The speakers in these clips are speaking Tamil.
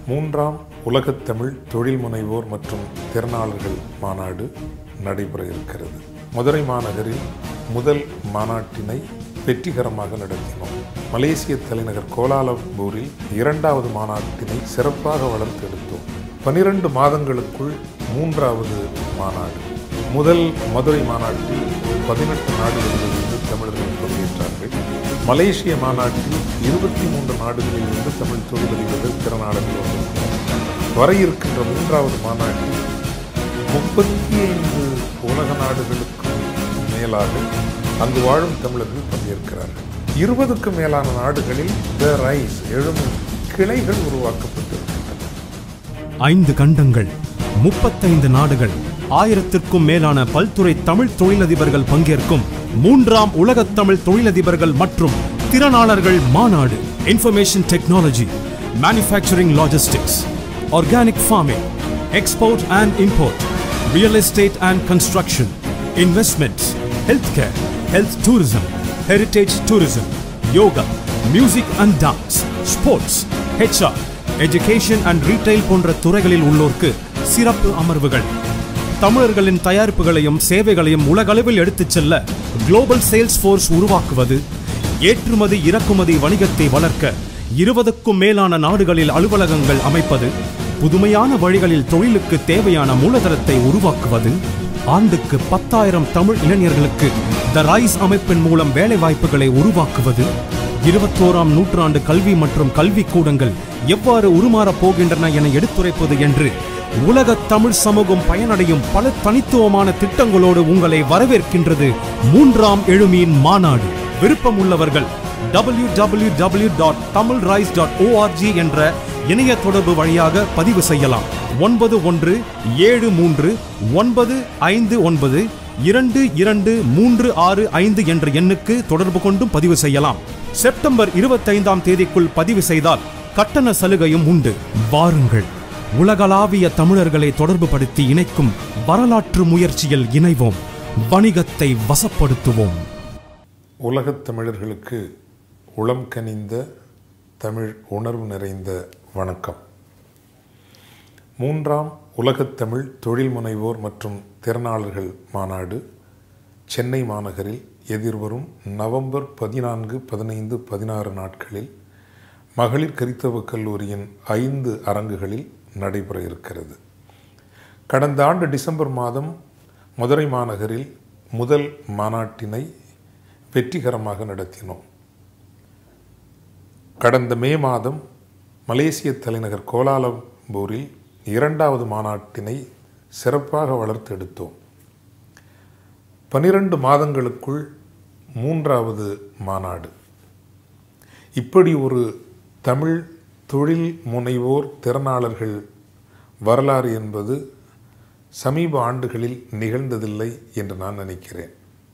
மூன்றாம் உலகத்தமிழ் தொழில் முனைவோர் மற்றும் திறனாளர்கள் மாநாடு நடைபெற இருக்கிறது மதுரை மாநகரில் முதல் மாநாட்டினை வெற்றிகரமாக நடத்தினோம் மலேசிய தலைநகர் கோலாலம்பூரில் இரண்டாவது மாநாட்டினை சிறப்பாக வளர்த்தெடுத்தோம் பனிரெண்டு மாதங்களுக்குள் மூன்றாவது மாநாடு முதல் மதுரை மாநாட்டில் பதினெட்டு நாடுகளிலிருந்து தமிழர்கள் பங்கேற்றார்கள் மலேசிய மாநாட்டில் இருபத்தி மூன்று நாடுகளிலிருந்து தமிழ் தொழிலதிபர்கள் திறனாளர்கள் வந்திருக்கிறார்கள் வர இருக்கின்ற மூன்றாவது மாநாட்டில் முப்பத்தி ஐந்து உலக நாடுகளுக்கும் மேலாக அங்கு வாழும் தமிழர்கள் பங்கேற்கிறார்கள் இருபதுக்கும் மேலான நாடுகளில் த ரைஸ் எழும் கிளைகள் உருவாக்கப்பட்டிருக்கின்றன ஐந்து கண்டங்கள் முப்பத்தைந்து நாடுகள் ஆயிரத்திற்கும் மேலான பல்துறை தமிழ் தொழிலதிபர்கள் பங்கேற்கும் மூன்றாம் உலகத் தமிழ் தொழிலதிபர்கள் மற்றும் திறனாளர்கள் மாநாடு information technology manufacturing logistics organic farming export and import real estate and construction investments health care health tourism heritage tourism yoga music and dance sports HR education and retail போன்ற துறைகளில் உள்ளோர்க்கு சிறப்பு அமர்வுகள் தமிழர்களின் தயாரிப்புகளையும் சேவைகளையும் உலகளவில் எடுத்துச் செல்ல குளோபல் சேல்ஸ் ஃபோர்ஸ் உருவாக்குவது ஏற்றுமதி இறக்குமதி வணிகத்தை வளர்க்க இருபதுக்கும் மேலான நாடுகளில் அலுவலகங்கள் அமைப்பது புதுமையான வழிகளில் தொழிலுக்கு தேவையான மூலதனத்தை உருவாக்குவது ஆண்டுக்கு பத்தாயிரம் தமிழ் இளைஞர்களுக்கு த ரைஸ் அமைப்பின் மூலம் வேலை வாய்ப்புகளை உருவாக்குவது இருபத்தோராம் நூற்றாண்டு கல்வி மற்றும் கல்விக் கூடங்கள் எவ்வாறு உருமாறப் போகின்றன என எடுத்துரைப்பது என்று உலக தமிழ் சமூகம் பயனடையும் பல தனித்துவமான திட்டங்களோடு உங்களை வரவேற்கின்றது மூன்றாம் எழுமியின் மாநாடு விருப்பம் உள்ளவர்கள் W W W dot Tamil rise dot ORG என்ற இணைய தொடர்பு வழியாக பதிவு செய்யலாம் ஒன்பது ஒன்று ஏழு மூன்று ஒன்பது ஐந்து ஒன்பது இரண்டு இரண்டு மூன்று ஆறு ஐந்து என்ற எண்ணுக்கு தொடர்பு கொண்டும் பதிவு செய்யலாம் செப்டம்பர் இருபத்தைந்தாம் தேதிக்குள் பதிவு செய்தால் கட்டண சலுகையும் உண்டு வாருங்கள் உலகளாவிய தமிழர்களை தொடர்புபடுத்தி இணைக்கும் வரலாற்று முயற்சியில் இணைவோம் வணிகத்தை வசப்படுத்துவோம் உலகத் தமிழர்களுக்கு உளம் கனிந்த தமிழ் உணர்வு நிறைந்த வணக்கம் மூன்றாம் உலகத் தமிழ் தொழில் முனைவோர் மற்றும் திறனாளர்கள் மாநாடு சென்னை மாநகரில் எதிர்வரும் நவம்பர் பதினான்கு பதினைந்து பதினாறு நாட்களில் மகளிர் கரித்தவ கல்லூரியின் ஐந்து அரங்குகளில் நடைபெற இருக்கிறது கடந்த ஆண்டு டிசம்பர் மாதம் மதுரை மாநகரில் முதல் மாநாட்டினை வெற்றிகரமாக நடத்தினோம் கடந்த மே மாதம் மலேசிய தலைநகர் கோலாலம்பூரில் இரண்டாவது மாநாட்டினை சிறப்பாக வளர்த்தெடுத்தோம் பனிரெண்டு மாதங்களுக்குள் மூன்றாவது மாநாடு இப்படி ஒரு தமிழ் தொழில் முனைவோர் திறனாளர்கள் வரலாறு என்பது சமீப ஆண்டுகளில் நிகழ்ந்ததில்லை என்று நான் நினைக்கிறேன்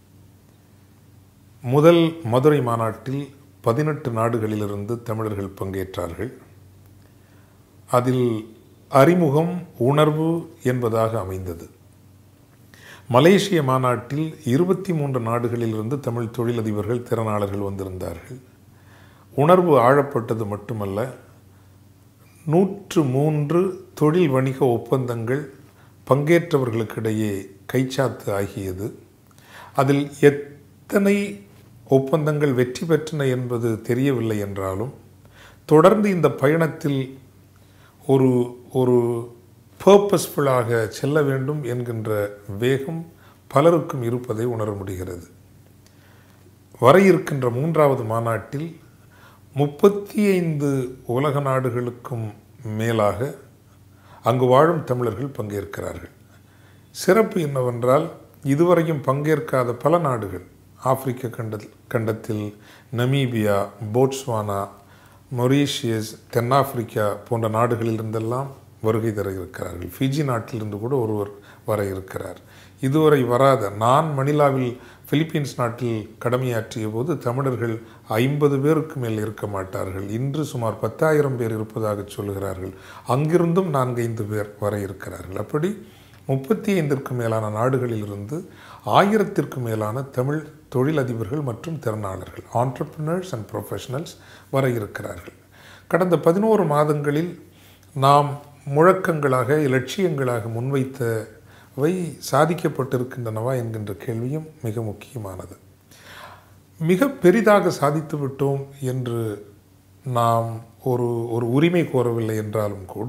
முதல் மதுரை மாநாட்டில் பதினெட்டு நாடுகளிலிருந்து தமிழர்கள் பங்கேற்றார்கள் அதில் அறிமுகம் உணர்வு என்பதாக அமைந்தது மலேசிய மாநாட்டில் இருபத்தி மூன்று நாடுகளிலிருந்து தமிழ் தொழிலதிபர்கள் திறனாளர்கள் வந்திருந்தார்கள் உணர்வு ஆழப்பட்டது மட்டுமல்ல நூற்று மூன்று தொழில் வணிக ஒப்பந்தங்கள் பங்கேற்றவர்களுக்கிடையே கைச்சாத்து ஆகியது அதில் எத்தனை ஒப்பந்தங்கள் வெற்றி பெற்றன என்பது தெரியவில்லை என்றாலும் தொடர்ந்து இந்த பயணத்தில் ஒரு ஒரு பர்பஸ்ஃபுல்லாக செல்ல வேண்டும் என்கின்ற வேகம் பலருக்கும் இருப்பதை உணர முடிகிறது வர இருக்கின்ற மூன்றாவது மாநாட்டில் முப்பத்தி ஐந்து உலக நாடுகளுக்கும் மேலாக அங்கு வாழும் தமிழர்கள் பங்கேற்கிறார்கள் சிறப்பு என்னவென்றால் இதுவரையும் பங்கேற்காத பல நாடுகள் ஆப்பிரிக்க கண்ட கண்டத்தில் நமீபியா போட்ஸ்வானா மொரீஷியஸ் தென்னாப்பிரிக்கா போன்ற நாடுகளிலிருந்தெல்லாம் வருகை தர இருக்கிறார்கள் ஃபிஜி நாட்டிலிருந்து கூட ஒருவர் வர இருக்கிறார் இதுவரை வராத நான் மணிலாவில் பிலிப்பீன்ஸ் நாட்டில் கடமையாற்றிய போது தமிழர்கள் ஐம்பது பேருக்கு மேல் இருக்க மாட்டார்கள் இன்று சுமார் பத்தாயிரம் பேர் இருப்பதாக சொல்கிறார்கள் அங்கிருந்தும் நான்கைந்து பேர் வர இருக்கிறார்கள் அப்படி முப்பத்தி ஐந்திற்கும் மேலான நாடுகளிலிருந்து ஆயிரத்திற்கும் மேலான தமிழ் தொழிலதிபர்கள் மற்றும் திறனாளர்கள் ஆண்டர்பிரினர்ஸ் அண்ட் ப்ரொஃபஷனல்ஸ் வர இருக்கிறார்கள் கடந்த பதினோரு மாதங்களில் நாம் முழக்கங்களாக இலட்சியங்களாக முன்வைத்தவை சாதிக்கப்பட்டிருக்கின்றனவா என்கின்ற கேள்வியும் மிக முக்கியமானது மிக பெரிதாக சாதித்து விட்டோம் என்று நாம் ஒரு ஒரு உரிமை கோரவில்லை என்றாலும் கூட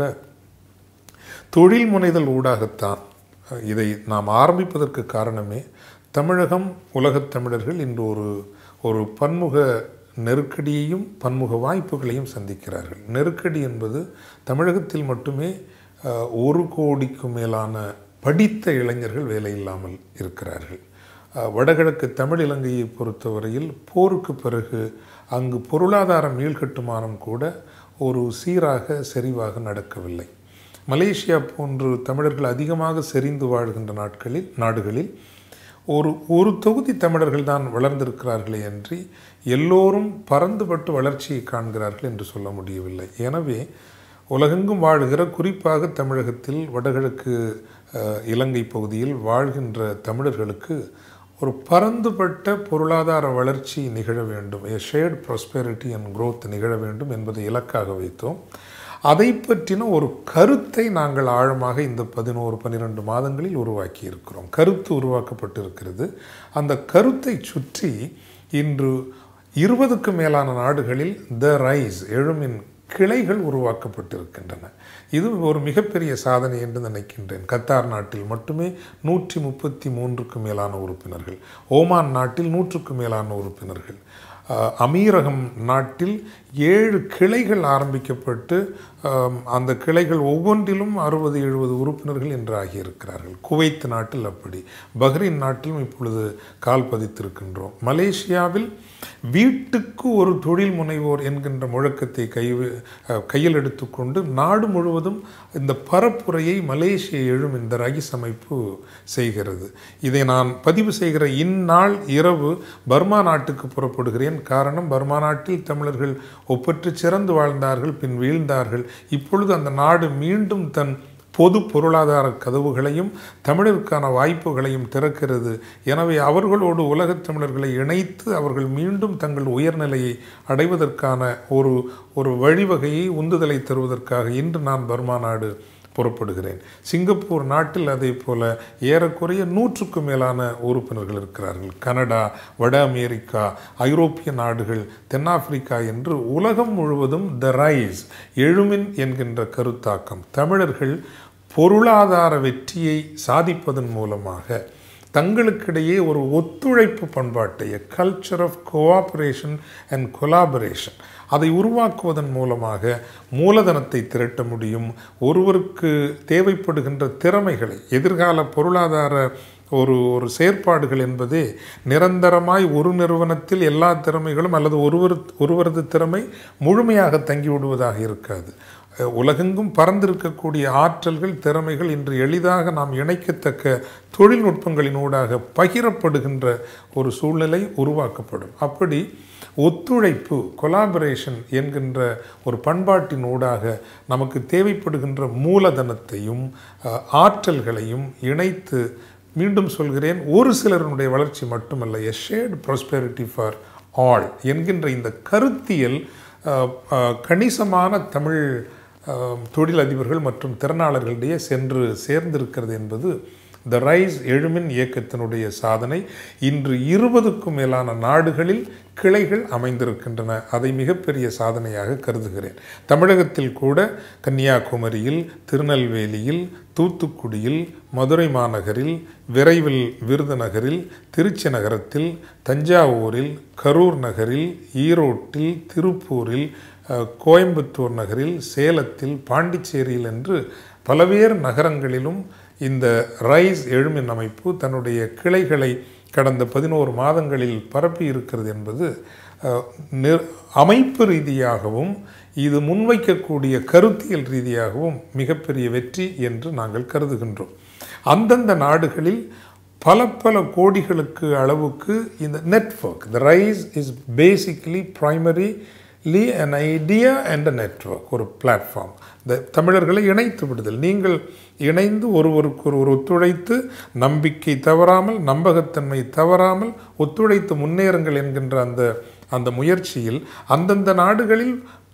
தொழில் முனைதல் ஊடாகத்தான் இதை நாம் ஆரம்பிப்பதற்கு காரணமே தமிழகம் உலகத் தமிழர்கள் இன்று ஒரு ஒரு பன்முக நெருக்கடியையும் பன்முக வாய்ப்புகளையும் சந்திக்கிறார்கள் நெருக்கடி என்பது தமிழகத்தில் மட்டுமே அஹ், ஒரு கோடிக்கும் மேலான படித்த இளைஞர்கள் வேலை இல்லாமல் இருக்கிறார்கள் அஹ், வடகிழக்கு தமிழ் இலங்கையை பொறுத்தவரையில் போருக்கு பிறகு அங்கு பொருளாதார மீள்கட்டுமானம் கூட ஒரு சீராக செறிவாக நடக்கவில்லை மலேசியா போன்று தமிழர்கள் அதிகமாக செறிந்து வாழ்கின்ற நாட்களில் நாடுகளில் ஒரு ஒரு தொகுதி தமிழர்கள் தான் வளர்ந்திருக்கிறார்களே அன்றி எல்லோரும் பறந்துபட்டு வளர்ச்சியை காண்கிறார்கள் என்று சொல்ல முடியவில்லை எனவே உலகெங்கும் வாழ்கிற குறிப்பாக தமிழகத்தில் வடகிழக்கு அஹ், இலங்கை பகுதியில் வாழ்கின்ற தமிழர்களுக்கு ஒரு பரந்துபட்ட பொருளாதார வளர்ச்சி நிகழ வேண்டும் a shared prosperity and growth நிகழ வேண்டும் என்பதை இலக்காக வைத்தோம் அதை பற்றின ஒரு கருத்தை நாங்கள் ஆழமாக இந்த பதினோரு பன்னிரெண்டு மாதங்களில் உருவாக்கி இருக்கிறோம் கருத்து உருவாக்கப்பட்டிருக்கிறது அந்த கருத்தை சுற்றி இன்று இருபதுக்கும் மேலான நாடுகளில் த ரைஸ் எழுமின் கிளைகள் உருவாக்கப்பட்டிருக்கின்றன இது ஒரு மிகப்பெரிய சாதனை என்று நினைக்கின்றேன் கத்தார் நாட்டில் மட்டுமே நூற்றி முப்பத்தி மூன்றுக்கும் மேலான உறுப்பினர்கள் ஓமான் நாட்டில் நூற்றுக்கும் மேலான உறுப்பினர்கள் அஹ், அமீரகம் நாட்டில் ஏழு கிளைகள் ஆரம்பிக்கப்பட்டு அம், அந்த கிளைகள் ஒவ்வொன்றிலும் அறுபது எழுபது உறுப்பினர்கள் என்று ஆகியிருக்கிறார்கள் குவைத் நாட்டில் அப்படி பஹ்ரைன் நாட்டிலும் இப்பொழுது கால் பதித்திருக்கின்றோம் மலேசியாவில் வீட்டுக்கு ஒரு தொழில் முனைவோர் என்கின்ற முழக்கத்தை கை அஹ், கையில் எடுத்துக்கொண்டு நாடு முழுவதும் இந்த பரப்புரையை மலேசிய எழும் இந்த ரகிஸ் அமைப்பு செய்கிறது இதை நான் பதிவு செய்கிற இந்நாள் இரவு பர்மா நாட்டுக்கு புறப்படுகிறேன் காரணம் பர்மா நாட்டில் தமிழர்கள் ஒப்பற்று சிறந்து வாழ்ந்தார்கள் பின் வீழ்ந்தார்கள் இப்பொழுது அந்த நாடு மீண்டும் தன் பொது பொருளாதார கதவுகளையும் தமிழருக்கான வாய்ப்புகளையும் திறக்கிறது எனவே அவர்களோடு உலகத் தமிழர்களை இணைத்து அவர்கள் மீண்டும் தங்கள் உயர்நிலையை அடைவதற்கான ஒரு ஒரு வழிவகையை உந்துதலை தருவதற்காக இன்று நான் பர்மா நாடு புறப்படுகிறேன் சிங்கப்பூர் நாட்டில் அதே போல ஏறக்குறைய நூற்றுக்கும் மேலான உறுப்பினர்கள் இருக்கிறார்கள் கனடா வட அமெரிக்கா ஐரோப்பிய நாடுகள் தென்னாப்பிரிக்கா என்று உலகம் முழுவதும் த ரைஸ் எழுமின் என்கின்ற கருத்தாக்கம் தமிழர்கள் பொருளாதார வெற்றியை சாதிப்பதன் மூலமாக தங்களுக்கிடையே ஒரு ஒத்துழைப்பு பண்பாட்டை culture of cooperation and collaboration அதை உருவாக்குவதன் மூலமாக மூலதனத்தை திரட்ட முடியும் ஒருவருக்கு தேவைப்படுகின்ற திறமைகளை எதிர்கால பொருளாதார ஒரு ஒரு செயற்பாடுகள் என்பதே நிரந்தரமாய் ஒரு நிறுவனத்தில் எல்லா திறமைகளும் அல்லது ஒருவர் ஒருவரது திறமை முழுமையாக தங்கிவிடுவதாக இருக்காது அஹ் உலகெங்கும் பறந்திருக்கக்கூடிய ஆற்றல்கள் திறமைகள் இன்று எளிதாக நாம் இணைக்கத்தக்க தொழில்நுட்பங்களினூடாக பகிரப்படுகின்ற ஒரு சூழ்நிலை உருவாக்கப்படும் அப்படி ஒத்துழைப்பு கொலாபரேஷன் என்கின்ற ஒரு பண்பாட்டின் ஊடாக நமக்கு தேவைப்படுகின்ற மூலதனத்தையும் அஹ், ஆற்றல்களையும் இணைத்து மீண்டும் சொல்கிறேன் ஒரு சிலருடைய வளர்ச்சி மட்டுமல்ல a shared prosperity for all என்கின்ற இந்த கருத்தியல் அஹ், அஹ், கணிசமான தமிழ் அஹ், தொழிலதிபர்கள் மற்றும் திறனாளர்களிடையே சென்று சேர்ந்திருக்கிறது என்பது த ரைஸ் எழுமின் இயக்கத்தினுடைய சாதனை இன்று இருபதுக்கும் மேலான நாடுகளில் கிளைகள் அமைந்திருக்கின்றன அதை மிகப்பெரிய சாதனையாக கருதுகிறேன் தமிழகத்தில் கூட கன்னியாகுமரியில் திருநெல்வேலியில் தூத்துக்குடியில் மதுரை மாநகரில் விரைவில் விருதுநகரில் திருச்சி நகரத்தில் தஞ்சாவூரில் கரூர் நகரில் ஈரோட்டில் திருப்பூரில் அஹ், கோயம்புத்தூர் நகரில் சேலத்தில் பாண்டிச்சேரியில் என்று பல்வேறு நகரங்களிலும் இந்த ரைஸ் எழுமின் அமைப்பு தன்னுடைய கிளைகளை கடந்த பதினோரு மாதங்களில் பரப்பி இருக்கிறது என்பது அஹ், நிர்- அமைப்பு ரீதியாகவும் இது முன்வைக்கக்கூடிய கருத்தியல் ரீதியாகவும் மிகப்பெரிய வெற்றி என்று நாங்கள் கருதுகின்றோம் அந்தந்த நாடுகளில் பல பல கோடிகளுக்கு அளவுக்கு இந்த network the rise is basically primarily an idea and a network ஒரு பிளாட்ஃபார்ம் இந்த தமிழர்களை இணைத்து விடுதல் நீங்கள் இணைந்து ஒருவருக்கு ஒருவர் ஒத்துழைத்து நம்பிக்கை தவறாமல் நம்பகத்தன்மை தவறாமல் ஒத்துழைத்து முன்னேறுங்கள் என்கின்ற அந்த அந்த முயற்சியில் அந்தந்த நாடுகளில்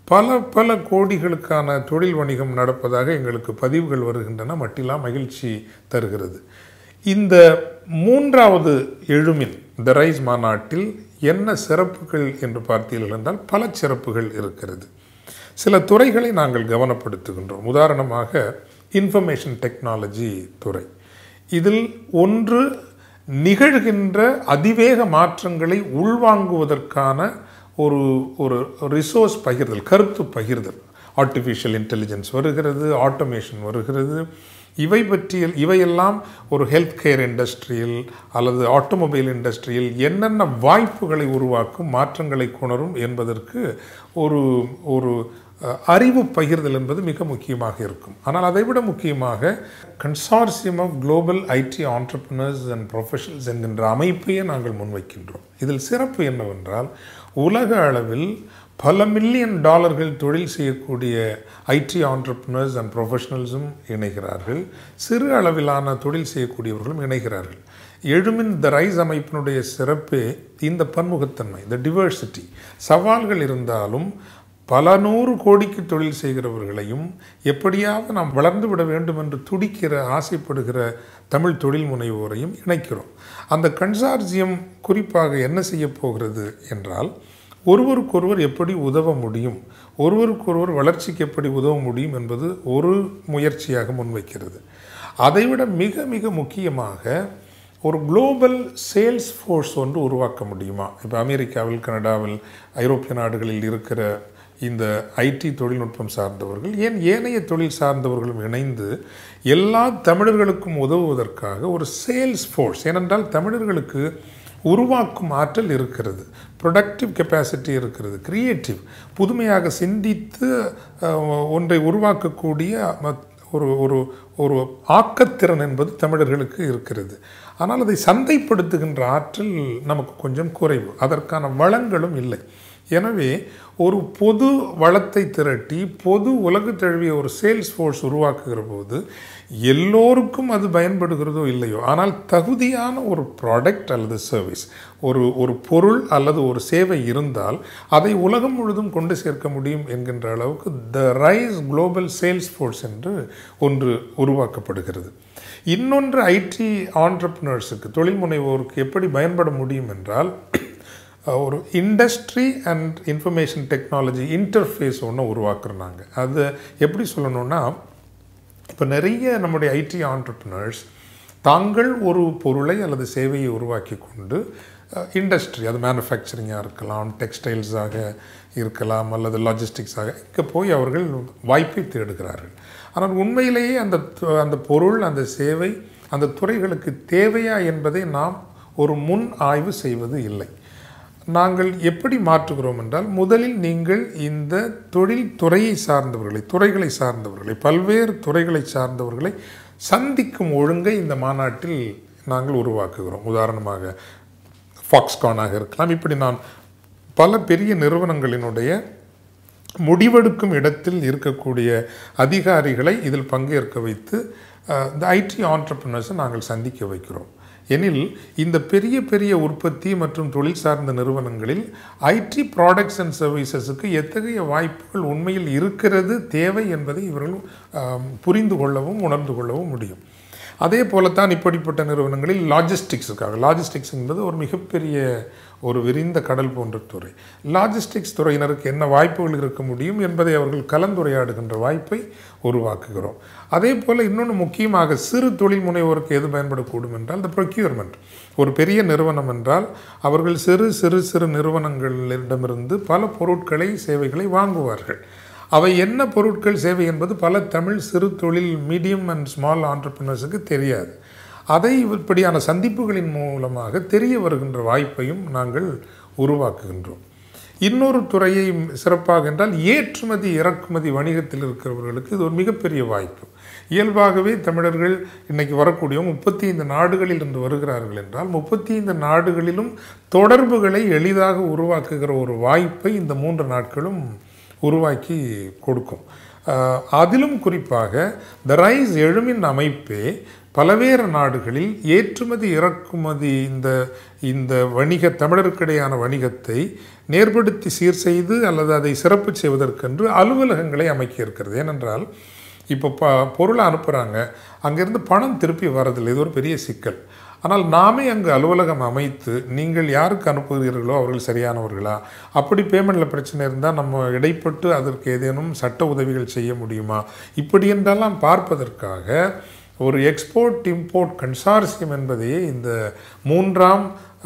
பல பல கோடிகளுக்கான தொழில் வணிகம் நடப்பதாக எங்களுக்கு பதிவுகள் வருகின்றன மட்டிலா மகிழ்ச்சி தருகிறது இந்த மூன்றாவது எழுமின் த ரைஸ் மாநாட்டில் என்ன சிறப்புகள் என்று பார்த்தீர்கள் என்றால் பல சிறப்புகள் இருக்கிறது சில துறைகளை நாங்கள் கவனப்படுத்துகின்றோம் உதாரணமாக இன்ஃபர்மேஷன் டெக்னாலஜி துறை இதில் ஒன்று நிகழ்கின்ற அதிவேக மாற்றங்களை உள்வாங்குவதற்கான ஒரு ஒரு ரிசோர்ஸ் பகிர்தல் கருத்து பகிர்தல் ஆர்டிஃபிஷியல் இன்டெலிஜென்ஸ் வருகிறது ஆட்டோமேஷன் வருகிறது இவை பற்றிய இவையெல்லாம் ஒரு ஹெல்த் கேர் இண்டஸ்ட்ரியில் அல்லது ஆட்டோமொபைல் இண்டஸ்ட்ரியில் என்னென்ன வாய்ப்புகளை உருவாக்கும் மாற்றங்களை கொணரும் என்பதற்கு ஒரு ஒரு அஹ், அறிவு பகிர்தல் என்பது மிக முக்கியமாக இருக்கும் ஆனால் அதைவிட முக்கியமாக consortium of global IT entrepreneurs and professionals என்கின்ற அமைப்பையே நாங்கள் முன்வைக்கின்றோம் இதில் சிறப்பு என்னவென்றால் உலக அளவில் பல மில்லியன் டாலர்கள் தொழில் செய்யக்கூடிய ஐடி ஆண்டர்பிரினர்ஸ் அண்ட் ப்ரொஃபஷனல்ஸும் இணைகிறார்கள் சிறு அளவிலான தொழில் செய்யக்கூடியவர்களும் இணைகிறார்கள் எழுமின் த ரைஸ் அமைப்பினுடைய சிறப்பே இந்த பன்முகத்தன்மை இந்த டிவர்சிட்டி சவால்கள் இருந்தாலும் பல நூறு கோடிக்கு தொழில் செய்கிறவர்களையும் எப்படியாவது நாம் வளர்ந்து விட வேண்டும் என்று துடிக்கிற ஆசைப்படுகிற தமிழ் தொழில் முனைவோரையும் இணைக்கிறோம் அந்த கன்சார்ஜியம் குறிப்பாக என்ன செய்ய போகிறது என்றால் ஒருவருக்கொருவர் எப்படி உதவ முடியும் ஒருவருக்கொருவர் வளர்ச்சிக்கு எப்படி உதவ முடியும் என்பது ஒரு முயற்சியாக முன்வைக்கிறது அதைவிட மிக மிக முக்கியமாக ஒரு குளோபல் சேல்ஸ் ஃபோர்ஸ் ஒன்று உருவாக்க முடியுமா இப்போ அமெரிக்காவில் கனடாவில் ஐரோப்பிய நாடுகளில் இருக்கிற இந்த ஐடி தொழில்நுட்பம் சார்ந்தவர்கள் ஏன் ஏனைய தொழில் சார்ந்தவர்களும் இணைந்து எல்லா தமிழர்களுக்கும் உதவுவதற்காக ஒரு சேல்ஸ் ஃபோர்ஸ் ஏனென்றால் தமிழர்களுக்கு உருவாக்கும் ஆற்றல் இருக்கிறது ப்ரொடக்டிவ் கெப்பாசிட்டி இருக்கிறது கிரியேட்டிவ் புதுமையாக சிந்தித்து அஹ், ஒன்றை உருவாக்கக்கூடிய மத்- ஒரு ஒரு ஒரு ஆக்கத்திறன் என்பது தமிழர்களுக்கு இருக்கிறது ஆனால் அதை சந்தைப்படுத்துகின்ற ஆற்றல் நமக்கு கொஞ்சம் குறைவு அதற்கான வளங்களும் இல்லை எனவே ஒரு பொது வளத்தை திரட்டி பொது உலகு தழுவிய ஒரு சேல்ஸ் ஃபோர்ஸ் உருவாக்குகிற போது எல்லோருக்கும் அது பயன்படுகிறதோ இல்லையோ ஆனால் தகுதியான ஒரு ப்ராடக்ட் அல்லது சர்வீஸ் ஒரு ஒரு பொருள் அல்லது ஒரு சேவை இருந்தால் அதை உலகம் முழுதும் கொண்டு சேர்க்க முடியும் என்கின்ற அளவுக்கு the rise global sales force என்று ஒன்று உருவாக்கப்படுகிறது இன்னொன்று ஐடி ஆண்டர்பிரினர்ஸுக்கு தொழில் முனைவோருக்கு எப்படி பயன்பட முடியும் என்றால் அஹ், ஒரு industry and information technology interface ஒன்று உருவாக்குறாங்க அது எப்படி சொல்லணும்னா இப்போ நிறைய நம்முடைய ஐடி ஆண்டர்பிரினர்ஸ் தாங்கள் ஒரு பொருளை அல்லது சேவையை உருவாக்கி கொண்டு இண்டஸ்ட்ரி அது மேனுஃபேக்சரிங்காக இருக்கலாம் டெக்ஸ்டைல்ஸாக இருக்கலாம் அல்லது லாஜிஸ்டிக்ஸாக இங்கே போய் அவர்கள் வாய்ப்பை தேடுகிறார்கள் ஆனால் உண்மையிலேயே அந்த து- அந்த பொருள் அந்த சேவை அந்த துறைகளுக்கு தேவையா என்பதை நாம் ஒரு முன் ஆய்வு செய்வது இல்லை நாங்கள் எப்படி மாற்றுகிறோம் என்றால் முதலில் நீங்கள் இந்த தொழில் துறையை சார்ந்தவர்களை துறைகளை சார்ந்தவர்களை பல்வேறு துறைகளை சார்ந்தவர்களை சந்திக்கும் ஒழுங்கை இந்த மாநாட்டில் நாங்கள் உருவாக்குகிறோம் உதாரணமாக ஃபாக்ஸ்கானாக இருக்கலாம் இப்படி நான் பல பெரிய நிறுவனங்களினுடைய முடிவெடுக்கும் இடத்தில் இருக்கக்கூடிய அதிகாரிகளை இதில் பங்கேற்க வைத்து அஹ், இந்த ஐடி ஆண்டர்பிரினர்ஸை நாங்கள் சந்திக்க வைக்கிறோம் எனில் இந்த பெரிய பெரிய உற்பத்தி மற்றும் தொழில் சார்ந்த நிறுவனங்களில் ஐடி ப்ராடக்ட்ஸ் அண்ட் சர்வீசஸுக்கு எத்தகைய வாய்ப்புகள் உண்மையில் இருக்கிறது தேவை என்பதை இவர்கள் ஆம், புரிந்து கொள்ளவும் உணர்ந்து கொள்ளவும் முடியும் அதே போலத்தான் இப்படிப்பட்ட நிறுவனங்களில் லாஜிஸ்டிக்ஸுக்காக லாஜிஸ்டிக்ஸ் என்பது ஒரு மிகப்பெரிய ஒரு விரிந்த கடல் போன்ற துறை லாஜிஸ்டிக்ஸ் துறையினருக்கு என்ன வாய்ப்புகள் இருக்க முடியும் என்பதை அவர்கள் கலந்துரையாடுகின்ற வாய்ப்பை உருவாக்குகிறோம் அதே போல் இன்னொன்று முக்கியமாக சிறு தொழில் முனைவோருக்கு எது பயன்படக்கூடும் என்றால் இந்த ப்ரொக்யூர்மெண்ட் ஒரு பெரிய நிறுவனம் என்றால் அவர்கள் சிறு சிறு சிறு நிறுவனங்களிடமிருந்து பல பொருட்களை சேவைகளை வாங்குவார்கள் அவை என்ன பொருட்கள் சேவை என்பது பல தமிழ் சிறு தொழில் மீடியம் அண்ட் ஸ்மால் ஆண்டர்பிரினர்ஸுக்கு தெரியாது அதை இப்படியான சந்திப்புகளின் மூலமாக தெரிய வருகின்ற வாய்ப்பையும் நாங்கள் உருவாக்குகின்றோம் இன்னொரு துறையை சிறப்பாக என்றால் ஏற்றுமதி இறக்குமதி வணிகத்தில் இருக்கிறவர்களுக்கு இது ஒரு மிகப்பெரிய வாய்ப்பு இயல்பாகவே தமிழர்கள் இன்னைக்கு வரக்கூடிய முப்பத்தி ஐந்து நாடுகளில் இருந்து வருகிறார்கள் என்றால் முப்பத்தி ஐந்து நாடுகளிலும் தொடர்புகளை எளிதாக உருவாக்குகிற ஒரு வாய்ப்பை இந்த மூன்று நாட்களும் உருவாக்கி கொடுக்கும் அஹ், அதிலும் குறிப்பாக த ரைஸ் எழுமின் அமைப்பே பலவேறு நாடுகளில் ஏற்றுமதி இறக்குமதி இந்த இந்த வணிக தமிழருக்கிடையான வணிகத்தை நேர்படுத்தி சீர் செய்து அல்லது அதை சிறப்பு செய்வதற்கென்று அலுவலகங்களை அமைக்க இருக்கிறது ஏனென்றால் இப்போ ப பொருளை அனுப்புகிறாங்க அங்கேருந்து பணம் திருப்பி வரதில்லை இது ஒரு பெரிய சிக்கல் ஆனால் நாமே அங்கு அலுவலகம் அமைத்து நீங்கள் யாருக்கு அனுப்புகிறீர்களோ அவர்கள் சரியானவர்களா அப்படி பேமெண்ட்டில் பிரச்சனை இருந்தால் நம்ம இடைப்பட்டு அதற்கு ஏதேனும் சட்ட உதவிகள் செய்ய முடியுமா இப்படி என்றெல்லாம் பார்ப்பதற்காக ஒரு எக்ஸ்போர்ட் இம்போர்ட் கன்சார்சியம் என்பதையே இந்த மூன்றாம்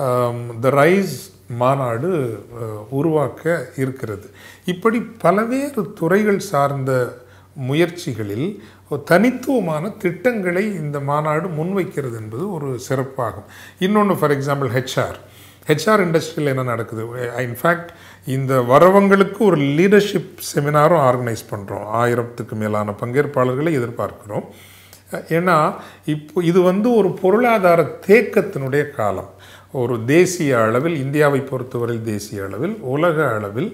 த ரைஸ் மாநாடு அஹ், உருவாக்க இருக்கிறது இப்படி பல்வேறு துறைகள் சார்ந்த முயற்சிகளில் ஒரு தனித்துவமான திட்டங்களை இந்த மாநாடு முன்வைக்கிறது என்பது ஒரு சிறப்பாகும் இன்னொன்று ஃபார் எக்ஸாம்பிள் ஹெச்ஆர் ஹெச்ஆர் இண்டஸ்ட்ரியில் என்ன நடக்குது இன்ஃபேக்ட் இந்த வரவங்களுக்கு ஒரு லீடர்ஷிப் செமினாரும் ஆர்கனைஸ் பண்ணுறோம் ஆயிரத்துக்கு மேலான பங்கேற்பாளர்களை எதிர்பார்க்கிறோம் ஏன்னா இப்போ இது வந்து ஒரு பொருளாதார தேக்கத்தினுடைய காலம் ஒரு தேசிய அளவில் இந்தியாவை பொறுத்தவரையில் தேசிய அளவில் உலக அளவில்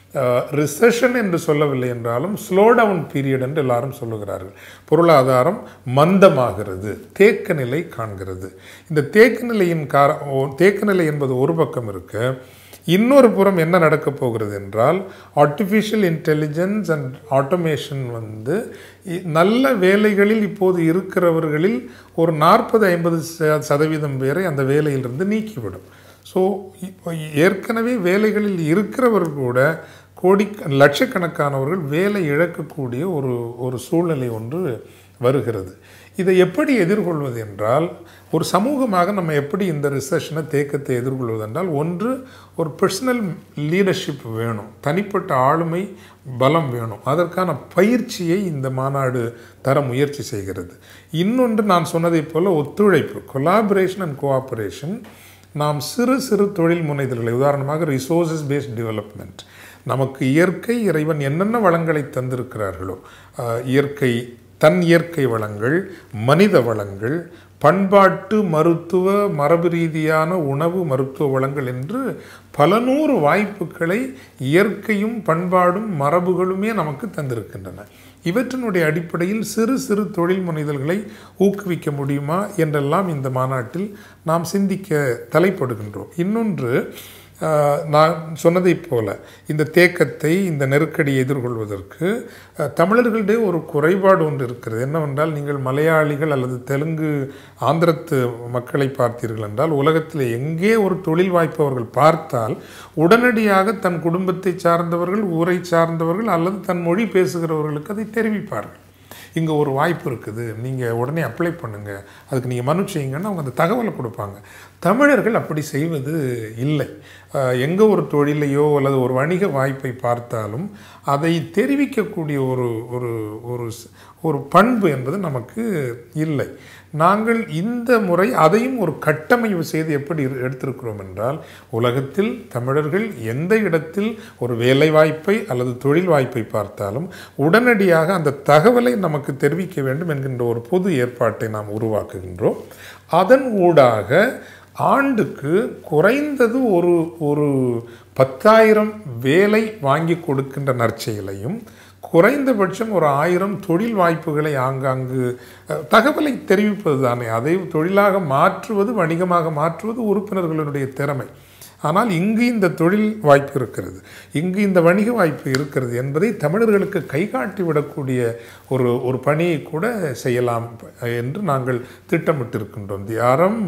ரிசெஷன் என்று சொல்லவில்லை என்றாலும் ஸ்லோ டவுன் பீரியட் என்று எல்லாரும் சொல்லுகிறார்கள் பொருளாதாரம் மந்தமாகிறது தேக்க நிலை காண்கிறது இந்த தேக்க நிலையின் கார ஓ- தேக்க நிலை என்பது ஒரு பக்கம் இருக்க இன்னொரு புறம் என்ன நடக்கப் போகிறது என்றால் ஆர்டிஃபிஷியல் இன்டெலிஜென்ஸ் அண்ட் ஆட்டோமேஷன் வந்து இ- நல்ல வேலைகளில் இப்போது இருக்கிறவர்களில் ஒரு நாற்பது ஐம்பது சதவீதம் பேரை அந்த வேலையிலிருந்து நீக்கிவிடும் ஸோ இப்போ ஏற்கனவே வேலைகளில் இருக்கிறவர்கள் கூட கோடி லட்சக்கணக்கானவர்கள் வேலை இழக்கக்கூடிய ஒரு ஒரு சூழ்நிலை ஒன்று வருகிறது இதை எப்படி எதிர்கொள்வது என்றால் ஒரு சமூகமாக நம்ம எப்படி இந்த ரிசெஷனை தேக்கத்தை எதிர்கொள்வது என்றால் ஒன்று ஒரு பர்சனல் லீடர்ஷிப் வேணும் தனிப்பட்ட ஆளுமை பலம் வேணும் அதற்கான பயிற்சியை இந்த மாநாடு தர முயற்சி செய்கிறது இன்னொன்று நான் சொன்னதைப் போல ஒத்துழைப்பு கொலாபரேஷன் அண்ட் கோஆபரேஷன் நாம் சிறு சிறு தொழில் முனைதல்களை உதாரணமாக ரிசோர்சஸ் பேஸ்ட் டெவலப்மெண்ட் நமக்கு இயற்கை இறைவன் என்னென்ன வளங்களை தந்திருக்கிறார்களோ அஹ், இயற்கை தன் இயற்கை வளங்கள் மனித வளங்கள் பண்பாட்டு மருத்துவ மரபு ரீதியான உணவு மருத்துவ வளங்கள் என்று பல நூறு வாய்ப்புகளை இயற்கையும் பண்பாடும் மரபுகளுமே நமக்கு தந்திருக்கின்றன இவற்றினுடைய அடிப்படையில் சிறு சிறு தொழில் முனைதல்களை ஊக்குவிக்க முடியுமா என்றெல்லாம் இந்த மாநாட்டில் நாம் சிந்திக்க தலைப்படுகின்றோம் இன்னொன்று ஆஹ், நான் சொன்னதைப் போல இந்த தேக்கத்தை இந்த நெருக்கடியை எதிர்கொள்வதற்கு அஹ், தமிழர்களிடையே ஒரு குறைபாடு ஒன்று இருக்கிறது என்னவென்றால் நீங்கள் மலையாளிகள் அல்லது தெலுங்கு ஆந்திரத்து மக்களை பார்த்தீர்கள் என்றால் உலகத்தில் எங்கே ஒரு தொழில் வாய்ப்பு அவர்கள் பார்த்தால் உடனடியாக தன் குடும்பத்தை சார்ந்தவர்கள் ஊரை சார்ந்தவர்கள் அல்லது தன் மொழி பேசுகிறவர்களுக்கு அதை தெரிவிப்பார்கள் இங்கே ஒரு வாய்ப்பு இருக்குது நீங்கள் உடனே அப்ளை பண்ணுங்கள் அதுக்கு நீங்கள் மனு செய்யுங்கன்னு அவங்க அந்த தகவலை கொடுப்பாங்க தமிழர்கள் அப்படி செய்வது இல்லை எங்கே ஒரு தொழிலையோ அல்லது ஒரு வணிக வாய்ப்பை பார்த்தாலும் அதை தெரிவிக்கக்கூடிய ஒரு ஒரு ஒரு ஸ்- ஒரு பண்பு என்பது நமக்கு இல்லை நாங்கள் இந்த முறை அதையும் ஒரு கட்டமைப்பு செய்து எப்படி இரு- எடுத்திருக்கிறோம் என்றால் உலகத்தில் தமிழர்கள் எந்த இடத்தில் ஒரு வேலை வாய்ப்பை அல்லது தொழில் வாய்ப்பை பார்த்தாலும் உடனடியாக அந்த தகவலை நமக்கு தெரிவிக்க வேண்டும் என்கின்ற ஒரு பொது ஏற்பாட்டை நாம் உருவாக்குகின்றோம் அதன் ஊடாக ஆண்டுக்கு குறைந்தது ஒரு ஒரு பத்தாயிரம் வேலை வாங்கி கொடுக்கின்ற நற்செயலையும் குறைந்தபட்சம் ஒரு ஆயிரம் தொழில் வாய்ப்புகளை ஆங்காங்கு அஹ், தகவலை தெரிவிப்பது தானே அதை தொழிலாக மாற்றுவது வணிகமாக மாற்றுவது உறுப்பினர்களுடைய திறமை ஆனால் இங்கு இந்த தொழில் வாய்ப்பு இருக்கிறது இங்கு இந்த வணிக வாய்ப்பு இருக்கிறது என்பதை தமிழர்களுக்கு கைகாட்டி விடக்கூடிய ஒரு ஒரு பணியை கூட செய்யலாம் என்று நாங்கள் திட்டமிட்டிருக்கின்றோம் தி அறம்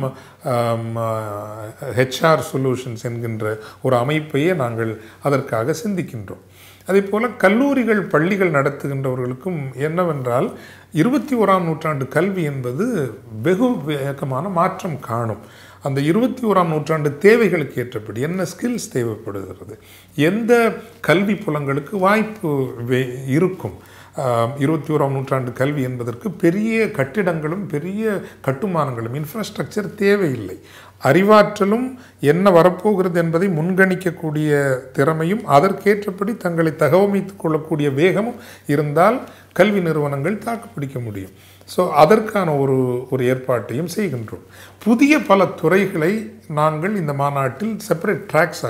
ஹெச்ஆர் சொல்யூஷன்ஸ் என்கின்ற ஒரு அமைப்பையே நாங்கள் அதற்காக சிந்திக்கின்றோம் அதே போல் கல்லூரிகள் பள்ளிகள் நடத்துகின்றவர்களுக்கும் என்னவென்றால் இருபத்தி ஓராம் நூற்றாண்டு கல்வி என்பது வெகு வேகமான மாற்றம் காணும் அந்த இருபத்தி ஓராம் நூற்றாண்டு தேவைகளுக்கு ஏற்றபடி என்ன ஸ்கில்ஸ் தேவைப்படுகிறது எந்த கல்வி புலங்களுக்கு வாய்ப்பு வே- இருக்கும் ஆஹ், இருபத்தி ஓராம் நூற்றாண்டு கல்வி என்பதற்கு பெரிய கட்டிடங்களும் பெரிய கட்டுமானங்களும் இன்ஃப்ராஸ்ட்ரக்சர் தேவையில்லை அறிவாற்றலும் என்ன வரப்போகிறது என்பதை முன்கணிக்கக்கூடிய திறமையும் அதற்கேற்றபடி தங்களை தகவமைத்துக் கொள்ளக்கூடிய வேகமும் இருந்தால் கல்வி நிறுவனங்கள் தாக்குப்பிடிக்க முடியும் ஸோ அதற்கான ஒரு ஒரு ஏற்பாட்டையும் செய்கின்றோம் புதிய பல துறைகளை நாங்கள் இந்த மாநாட்டில் செப்பரேட் ட்ராக்ஸ் ஆக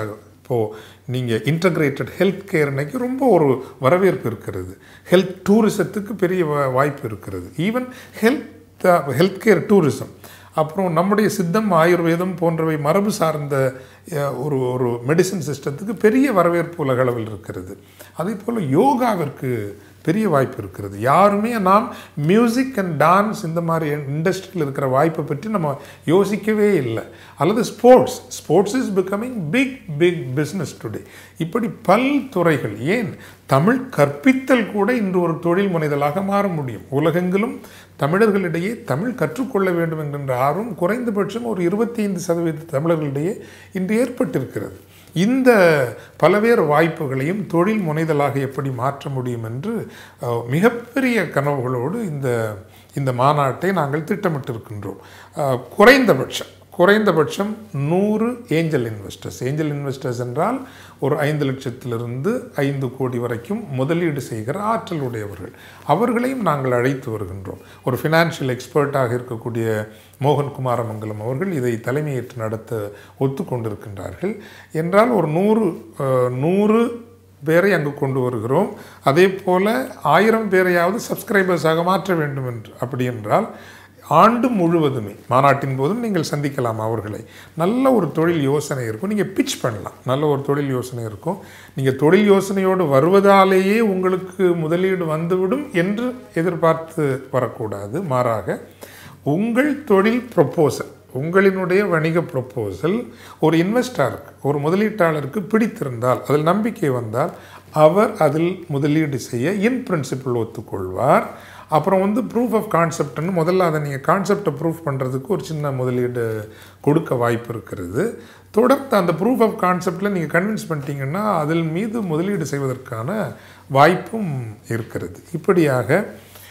இப்போது நீங்கள் இன்டகிரேட்டட் ஹெல்த் கேர் இன்னைக்கு ரொம்ப ஒரு வரவேற்பு இருக்கிறது ஹெல்த் டூரிசத்துக்கு பெரிய வா- வாய்ப்பு இருக்கிறது even health health care tourism அப்புறம் நம்முடைய சித்தம் ஆயுர்வேதம் போன்றவை மரபு சார்ந்த அஹ், ஒரு ஒரு மெடிசின் சிஸ்டத்துக்கு பெரிய வரவேற்பு உலக அளவில் இருக்கிறது அதே போல் யோகாவிற்கு பெரிய வாய்ப்பு இருக்கிறது யாருமே நாம் மியூசிக் அண்ட் டான்ஸ் இந்த மாதிரி இண்டஸ்ட்ரியில் இருக்கிற வாய்ப்பை பற்றி நம்ம யோசிக்கவே இல்லை அல்லது sports sports is becoming big big business today இப்படி பல் துறைகள் ஏன் தமிழ் கற்பித்தல் கூட இன்று ஒரு தொழில் முனைதலாக மாற முடியும் உலகெங்கிலும் தமிழர்களிடையே தமிழ் கற்றுக்கொள்ள வேண்டும் என்கின்ற ஆர்வம் குறைந்தபட்சம் ஒரு இருபத்தி ஐந்து சதவீத தமிழர்களிடையே இன்று ஏற்பட்டிருக்கிறது இந்த பலவேறு வாய்ப்புகளையும் தொழில் முனைதலாக எப்படி மாற்ற முடியும் என்று அஹ், மிகப்பெரிய கனவுகளோடு இந்த இந்த மாநாட்டை நாங்கள் திட்டமிட்டிருக்கின்றோம் அஹ், குறைந்தபட்சம் குறைந்தபட்சம் நூறு ஏஞ்சல் இன்வெஸ்டர்ஸ் ஏஞ்சல் இன்வெஸ்டர்ஸ் என்றால் ஒரு ஐந்து லட்சத்திலிருந்து ஐந்து கோடி வரைக்கும் முதலீடு செய்கிற ஆற்றல் உடையவர்கள் அவர்களையும் நாங்கள் அழைத்து வருகின்றோம் ஒரு ஃபினான்ஷியல் எக்ஸ்பர்ட்டாக இருக்கக்கூடிய மோகன் குமாரமங்கலம் அவர்கள் இதை தலைமையேற்று நடத்த ஒத்துக்கொண்டிருக்கின்றார்கள் என்றால் ஒரு நூறு அஹ், நூறு பேரை அங்கு கொண்டு வருகிறோம் அதே போல் ஆயிரம் பேரையாவது சப்ஸ்கிரைபர்ஸாக மாற்ற வேண்டும் என்று அப்படி என்றால் ஆண்டு முழுவதுமே மாநாட்டின் போதும் நீங்கள் சந்திக்கலாம் அவர்களை நல்ல ஒரு தொழில் யோசனை இருக்கும் நீங்கள் பிச் பண்ணலாம் நல்ல ஒரு தொழில் யோசனை இருக்கும் நீங்கள் தொழில் யோசனையோடு வருவதாலேயே உங்களுக்கு முதலீடு வந்துவிடும் என்று எதிர்பார்த்து வரக்கூடாது மாறாக உங்கள் தொழில் ப்ரொப்போசல் உங்களினுடைய வணிக ப்ரொப்போசல் ஒரு இன்வெஸ்டாருக்கு ஒரு முதலீட்டாளருக்கு பிடித்திருந்தால் அதில் நம்பிக்கை வந்தால் அவர் அதில் முதலீடு செய்ய இன் பிரின்சிபிள் ஒத்துக்கொள்வார் அப்புறம் வந்து ப்ரூஃப் ஆஃப் கான்செப்ட்னு முதல்ல அதை நீங்கள் கான்செப்டை ப்ரூஃப் பண்ணுறதுக்கு ஒரு சின்ன முதலீடு கொடுக்க வாய்ப்பு இருக்கிறது தொடர்ந்து அந்த ப்ரூஃப் ஆஃப் கான்செப்டில் நீங்கள் கன்வின்ஸ் பண்ணிட்டீங்கன்னா அதில் மீது முதலீடு செய்வதற்கான வாய்ப்பும் இருக்கிறது இப்படியாக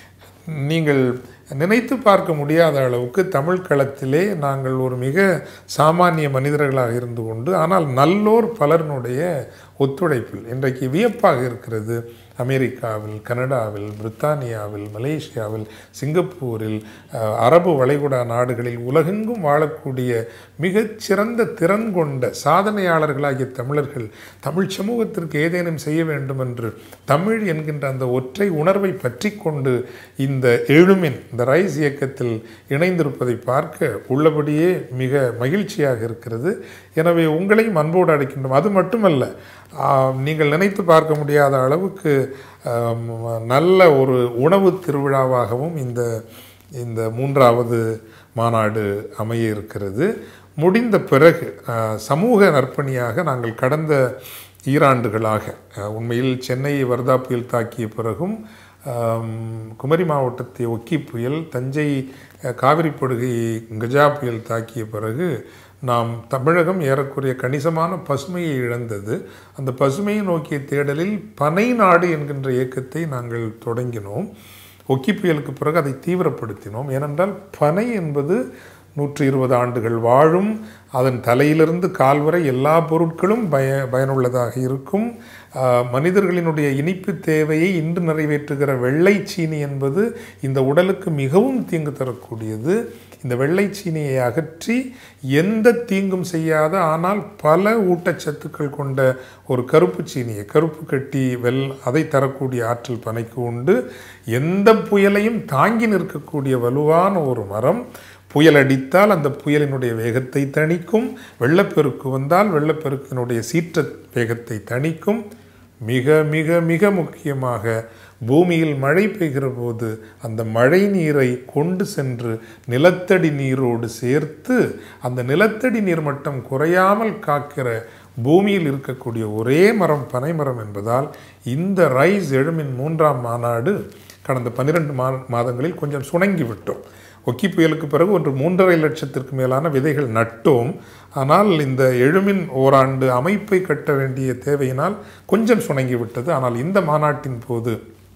நீங்கள் நினைத்து பார்க்க முடியாத அளவுக்கு தமிழ் களத்திலே நாங்கள் ஒரு மிக சாமானிய மனிதர்களாக இருந்து கொண்டு ஆனால் நல்லோர் பலரினுடைய ஒத்துழைப்பில் இன்றைக்கு வியப்பாக இருக்கிறது அமெரிக்காவில் கனடாவில் பிரித்தானியாவில் மலேசியாவில் சிங்கப்பூரில் அஹ், அரபு வளைகுடா நாடுகளில் உலகெங்கும் வாழக்கூடிய மிகச்சிறந்த திறன் கொண்ட சாதனையாளர்களாகிய தமிழர்கள் தமிழ் சமூகத்திற்கு ஏதேனும் செய்ய வேண்டும் என்று தமிழ் என்கின்ற அந்த ஒற்றை உணர்வை பற்றி கொண்டு இந்த எழுமின் இந்த ரைஸ் இயக்கத்தில் இணைந்திருப்பதை பார்க்க உள்ளபடியே மிக மகிழ்ச்சியாக இருக்கிறது எனவே உங்களையும் அன்போடு அழைக்கின்றோம் அது மட்டுமல்ல ஆம், நீங்கள் நினைத்து பார்க்க முடியாத அளவுக்கு ஆம், நல்ல ஒரு உணவு திருவிழாவாகவும் இந்த இந்த மூன்றாவது மாநாடு அமைய இருக்கிறது முடிந்த பிறகு ஆ, சமூக நற்பணியாக நாங்கள் கடந்த ஈராண்டுகளாக ஆ, உண்மையில் சென்னையை வர்தா புயல் தாக்கிய பிறகும் ஆம், குமரி மாவட்டத்தை ஒக்கி புயல் தஞ்சை அ, காவிரி படுகையை கஜா புயல் தாக்கிய பிறகு நாம் தமிழகம் ஏறக்குறைய கணிசமான பசுமையை இழந்தது அந்த பசுமையை நோக்கிய தேடலில் பனை நாடு என்கின்ற இயக்கத்தை நாங்கள் தொடங்கினோம் ஒக்கி புயலுக்கு பிறகு அதை தீவிரப்படுத்தினோம் ஏனென்றால் பனை என்பது நூற்றி இருபது ஆண்டுகள் வாழும் அதன் தலையிலிருந்து கால் வரை எல்லா பொருட்களும் பய பயனுள்ளதாக இருக்கும் ஆஹ், மனிதர்களினுடைய இனிப்பு தேவையை இன்று நிறைவேற்றுகிற வெள்ளை சீனி என்பது இந்த உடலுக்கு மிகவும் தீங்கு தரக்கூடியது இந்த வெள்ளை சீனியை அகற்றி எந்த தீங்கும் செய்யாத ஆனால் பல ஊட்டச்சத்துக்கள் கொண்ட ஒரு கருப்பு சீனியை கருப்பு கட்டி வெல் அதை தரக்கூடிய ஆற்றல் பனைக்கு உண்டு எந்த புயலையும் தாங்கி நிற்கக்கூடிய வலுவான ஒரு மரம் புயல் அடித்தால் அந்த புயலினுடைய வேகத்தை தணிக்கும் வெள்ளப்பெருக்கு வந்தால் வெள்ளப்பெருக்கினுடைய சீற்ற வேகத்தை தணிக்கும் மிக மிக மிக முக்கியமாக பூமியில் மழை பெய்கிற போது அந்த மழை நீரை கொண்டு சென்று நிலத்தடி நீரோடு சேர்த்து அந்த நிலத்தடி நீர் மட்டம் குறையாமல் காக்கிற பூமியில் இருக்கக்கூடிய ஒரே மரம் பனைமரம் என்பதால் இந்த ரைஸ் எழுமின் மூன்றாம் மாநாடு கடந்த பன்னிரெண்டு மா மாதங்களில் கொஞ்சம் சுணங்கி விட்டோம் ஒக்கி புயலுக்கு பிறகு ஒன்று மூன்றரை லட்சத்திற்கு மேலான விதைகள் நட்டோம் ஆனால் இந்த எழுமின் ஓராண்டு அமைப்பை கட்ட வேண்டிய தேவையினால் கொஞ்சம் சுணங்கி விட்டது ஆனால் இந்த மாநாட்டின் போது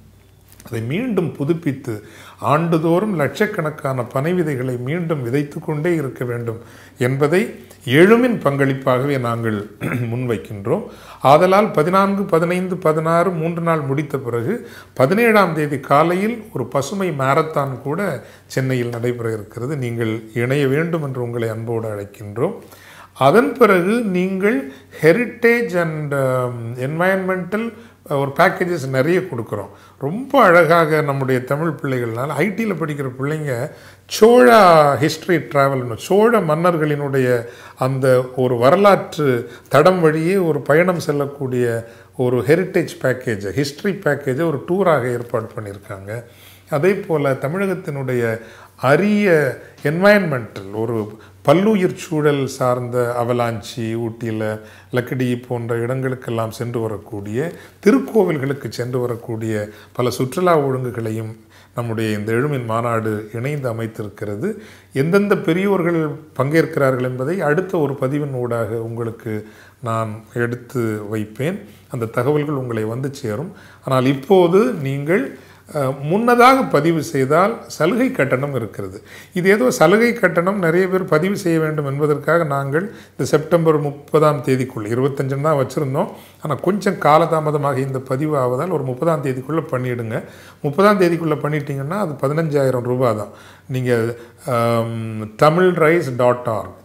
அதை மீண்டும் புதுப்பித்து ஆண்டுதோறும் லட்சக்கணக்கான பனை விதைகளை மீண்டும் விதைத்து கொண்டே இருக்க வேண்டும் என்பதை எழுமின் பங்களிப்பாகவே நாங்கள் முன்வைக்கின்றோம் ஆதலால் பதினான்கு பதினைந்து பதினாறு மூன்று நாள் முடித்த பிறகு பதினேழாம் தேதி காலையில் ஒரு பசுமை மாரத்தான் கூட சென்னையில் நடைபெற இருக்கிறது நீங்கள் இணைய வேண்டும் என்று உங்களை அன்போடு அழைக்கின்றோம் அதன் பிறகு நீங்கள் ஹெரிட்டேஜ் அண்ட் என்வாயன்மெண்டல் ஒரு பேக்கேஜஸ் நிறைய கொடுக்குறோம் ரொம்ப அழகாக நம்முடைய தமிழ் பிள்ளைகள்னால் ஐடியில் படிக்கிற பிள்ளைங்க சோழா ஹிஸ்ட்ரி ட்ராவல்னு சோழ மன்னர்களினுடைய அந்த ஒரு வரலாற்று தடம் வழியே ஒரு பயணம் செல்லக்கூடிய ஒரு ஹெரிட்டேஜ் பேக்கேஜ் ஹிஸ்ட்ரி பேக்கேஜை ஒரு டூராக ஏற்பாடு பண்ணியிருக்காங்க அதே போல் தமிழகத்தினுடைய அரிய என்வாயன்மெண்டல் ஒரு பல்லுயிர் சூழல் சார்ந்த அவலாஞ்சி ஊட்டியில் லக்கடி போன்ற இடங்களுக்கெல்லாம் சென்று வரக்கூடிய திருக்கோவில்களுக்கு சென்று வரக்கூடிய பல சுற்றுலா ஒழுங்குகளையும் நம்முடைய இந்த எழுமின் மாநாடு இணைந்து அமைத்திருக்கிறது எந்தெந்த பெரியோர்கள் பங்கேற்கிறார்கள் என்பதை அடுத்த ஒரு பதிவின் ஊடாக உங்களுக்கு நான் எடுத்து வைப்பேன் அந்த தகவல்கள் உங்களை வந்து சேரும் ஆனால் இப்போது நீங்கள் அஹ், முன்னதாக பதிவு செய்தால் சலுகை கட்டணம் இருக்கிறது இது ஏதோ சலுகை கட்டணம் நிறைய பேர் பதிவு செய்ய வேண்டும் என்பதற்காக நாங்கள் இந்த செப்டம்பர் முப்பதாம் தேதிக்குள் இருபத்தஞ்சுன்னு தான் வச்சுருந்தோம் ஆனால் கொஞ்சம் காலதாமதமாக இந்த பதிவு ஆவதால் ஒரு முப்பதாம் தேதிக்குள்ளே பண்ணிவிடுங்க முப்பதாம் தேதிக்குள்ளே பண்ணிட்டீங்கன்னா அது பதினஞ்சாயிரம் ரூபாய் தான் நீங்கள் Tamil rise dot org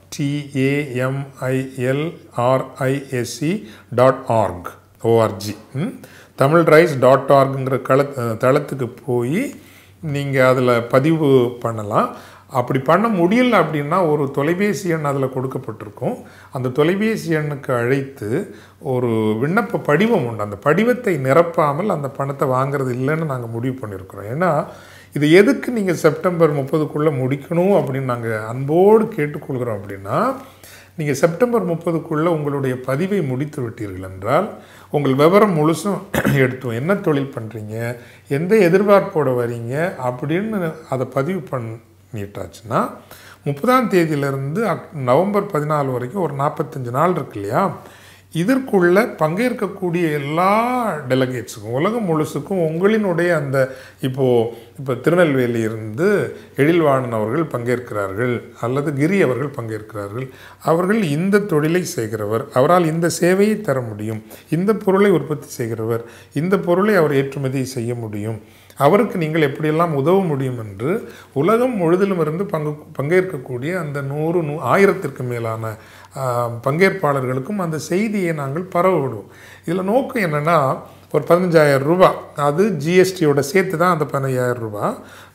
டிஏஎம்ஐஎல்ஆர்ஐஎஸ்சி dot org O R G Tamil rise dot ஆர்க்குங்கிற கள தளத்துக்கு போய் நீங்கள் அதில் பதிவு பண்ணலாம் அப்படி பண்ண முடியல அப்படின்னா ஒரு தொலைபேசி எண் அதில் கொடுக்கப்பட்டிருக்கும் அந்த தொலைபேசி எண்ணுக்கு அழைத்து ஒரு விண்ணப்ப படிவம் உண்டு அந்த படிவத்தை நிரப்பாமல் அந்த பணத்தை வாங்குறது இல்லைன்னு நாங்கள் முடிவு பண்ணியிருக்கிறோம் ஏன்னா இது எதுக்கு நீங்கள் செப்டம்பர் முப்பதுக்குள்ளே முடிக்கணும் அப்படின்னு நாங்கள் அன்போடு கேட்டுக்கொள்கிறோம் அப்படின்னா நீங்கள் செப்டம்பர் முப்பதுக்குள்ளே உங்களுடைய பதிவை முடித்து விட்டீர்கள் என்றால் உங்கள் விவரம் முழுசும் எடுத்தோம் என்ன தொழில் பண்ணுறீங்க எந்த எதிர்பார்ப்போடு வரீங்க அப்படின்னு அதை பதிவு பண்ணிட்டாச்சுன்னா முப்பதாம் தேதியிலிருந்து அக் நவம்பர் பதினாலு வரைக்கும் ஒரு நாற்பத்தஞ்சு நாள் இருக்கு இல்லையா இதற்குள்ள பங்கேற்கக்கூடிய எல்லா டெலகேட்ஸுக்கும் உலகம் முழுசுக்கும் உங்களினுடைய அந்த இப்போது இப்போ திருநெல்வேலியிலிருந்து எழில்வாணன் அவர்கள் பங்கேற்கிறார்கள் அல்லது கிரி அவர்கள் பங்கேற்கிறார்கள் அவர்கள் இந்த தொழிலை செய்கிறவர் அவரால் இந்த சேவையை தர முடியும் இந்த பொருளை உற்பத்தி செய்கிறவர் இந்த பொருளை அவர் ஏற்றுமதி செய்ய முடியும் அவருக்கு நீங்கள் எப்படியெல்லாம் உதவ முடியும் என்று உலகம் முழுதிலும் இருந்து பங்கு பங்கேற்கக்கூடிய அந்த நூறு நூ ஆயிரத்திற்கு மேலான ஆஹ், பங்கேற்பாளர்களுக்கும் அந்த செய்தியை நாங்கள் பரவ விடுவோம் இதில் நோக்கம் என்னென்னா ஒரு பதினஞ்சாயிரம் ரூபாய் அது ஜிஎஸ்டியோட சேர்த்து தான் அந்த பதினஞ்சாயிரம் ரூபாய்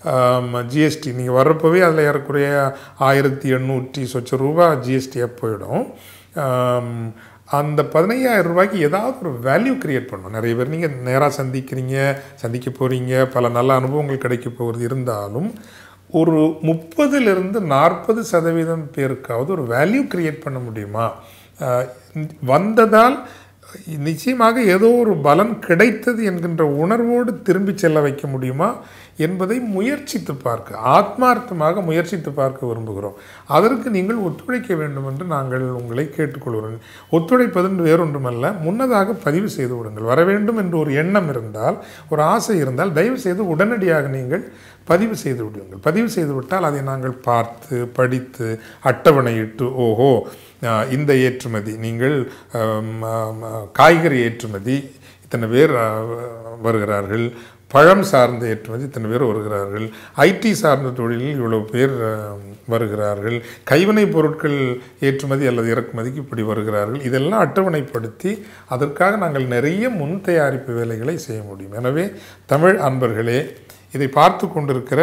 ஜிஎஸ்டி நீங்கள் வர்றப்பவே அதில் ஏறக்குறைய ஆயிரத்தி எண்ணூற்றி சொச்ச ரூபா ஜிஎஸ்டியாக போயிடும் ஆம், அந்த பதினையாயிரம் ரூபாய்க்கு ஏதாவது ஒரு வேல்யூ கிரியேட் பண்ணணும் நிறைய பேர் நீங்கள் நேராக சந்திக்கிறீங்க சந்திக்க போகிறீங்க பல நல்ல அனுபவங்கள் கிடைக்க போகிறது இருந்தாலும் ஒரு முப்பதுலேருந்து நாற்பது சதவீதம் பேருக்காவது ஒரு வேல்யூ கிரியேட் பண்ண முடியுமா ஆஹ் வந்ததால் நிச்சயமாக ஏதோ ஒரு பலன் கிடைத்தது என்கின்ற உணர்வோடு திரும்பி செல்ல வைக்க முடியுமா என்பதை முயற்சித்து பார்க்க ஆத்மார்த்தமாக முயற்சித்து பார்க்க விரும்புகிறோம் அதற்கு நீங்கள் ஒத்துழைக்க வேண்டும் என்று நாங்கள் உங்களை கேட்டுக்கொள்கிறோம் ஒத்துழைப்பது வேறொன்றுமல்ல முன்னதாக பதிவு செய்து விடுங்கள் வர வேண்டும் என்று ஒரு எண்ணம் இருந்தால் ஒரு ஆசை இருந்தால் தயவு செய்து உடனடியாக நீங்கள் பதிவு செய்து விடுங்கள் பதிவு செய்து விட்டால் அதை நாங்கள் பார்த்து படித்து அட்டவணையிட்டு ஓஹோ ஆஹ் இந்த ஏற்றுமதி நீங்கள் ஆம், ஆம், காய்கறி ஏற்றுமதி இத்தனை பேர் ஆஹ், வருகிறார்கள் பழம் சார்ந்த ஏற்றுமதி இத்தனை பேர் வருகிறார்கள் ஐடி சார்ந்த தொழிலில் இவ்வளவு பேர் ஆஹ், வருகிறார்கள் கைவினைப் பொருட்கள் ஏற்றுமதி அல்லது இறக்குமதிக்கு இப்படி வருகிறார்கள் இதெல்லாம் அட்டவணைப்படுத்தி அதற்காக நாங்கள் நிறைய முன் தயாரிப்பு வேலைகளை செய்ய முடியும் எனவே தமிழ் அன்பர்களே இதை பார்த்து கொண்டிருக்கிற